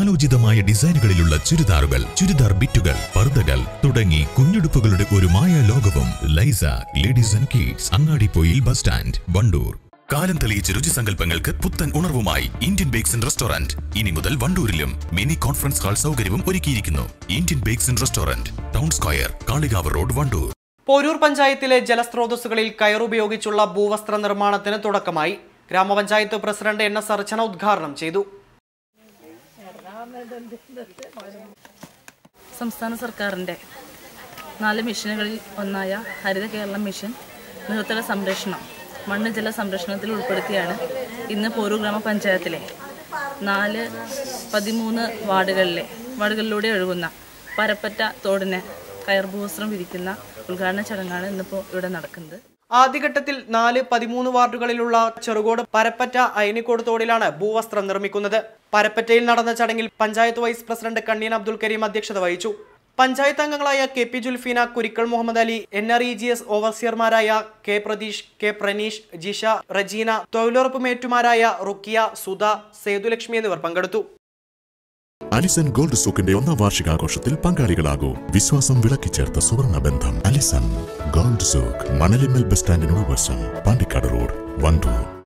കാലോചിതമായ ഡിസൈനുകളിലുള്ള ചുരിദാറുകൾ ചുരിദാർ ബിറ്റുകൾ പർദ്ദകൾ തുടങ്ങി കുഞ്ഞുടുപ്പുകളുടെ ഒരു മായ ലോകവും ലൈസ ladies and kids Angadippoyil bus stand Wandoor കാലം തെളിയിച്ച രുചിസങ്കല്പങ്ങൾക്ക് പുത്തൻ ഉണർവുമായി ഇന്ത്യൻ ബേക്സ് ആൻഡ് റെസ്റ്റോറന്റ് ഇനി മുതൽ വണ്ടൂരിലും മിനി കോൺഫറൻസ് ഹാൾ സൗകര്യവും ഒരുക്കിയിരിക്കുന്നു Indian bakes and restaurant town square Kalikavu road Wandoor Poroor പഞ്ചായത്തിലെ ജലസ്രോതസ്സുകളിൽ കയറുപയോഗിച്ചുള്ള ഭൂവസ്ത്ര നിർമ്മാണത്തിന് തുടക്കമായി ഗ്രാമപഞ്ചായത്ത് പ്രസിഡന്റ് എൻ എസ് അർച്ചന ഉദ്ഘാടനം ചെയ്തു സംസ്ഥാന സർക്കാരിൻ്റെ നാല് മിഷനുകളിൽ ഒന്നായ ഹരിത കേരളം മിഷൻ നീർത്തട സംരക്ഷണം മണ്ണ് ജല സംരക്ഷണത്തിൽ ഉൾപ്പെടുത്തിയാണ് ഇന്ന് പോരൂർ ഗ്രാമപഞ്ചായത്തിലെ നാല് പതിമൂന്ന് വാർഡുകളിലെ വാർഡുകളിലൂടെ ഒഴുകുന്ന പരപ്പറ്റ തോടിന് കയർഭൂവസ്ത്രം വിരിക്കുന്ന ഉദ്ഘാടന ചടങ്ങാണ് ഇന്നിപ്പോൾ ഇവിടെ നടക്കുന്നത് ആദ്യഘട്ടത്തിൽ നാല് പതിമൂന്ന് വാർഡുകളിലുള്ള ചെറുകോട് പരപ്പറ്റ അയനിക്കോട് തോടിലാണ് ഭൂവസ്ത്രം നിർമ്മിക്കുന്നത് പരപ്പറ്റയിൽ നടന്ന ചടങ്ങിൽ പഞ്ചായത്ത് വൈസ് പ്രസിഡന്റ് കണ്ണീൻ അബ്ദുൽ കരീം അധ്യക്ഷത വഹിച്ചു പഞ്ചായത്ത് അംഗങ്ങളായ K P Julfeena Kurikkal Muhammad Ali N R E G S ഓവർസിയർമാരായ കെ പ്രതീഷ് കെ പ്രനീഷ് ജിഷ റജീന തൊഴിലുറപ്പ് മേറ്റുമാരായ റുക്കിയ സുധ സേതുലക്ഷ്മി എന്നിവർ പങ്കെടുത്തു അലിസൺ ഗോൾഡ് സൂക്കിന്റെ ഒന്നാം വാർഷികാഘോഷത്തിൽ പങ്കാളികളാകൂ വിശ്വാസം വിളക്കിച്ചേർത്ത സുവർണ ബന്ധം Alison gold souk Manalimal bus സ്റ്റാൻഡിനോട് വശം പാണ്ടിക്കാട് റോഡ് വണ്ടൂർ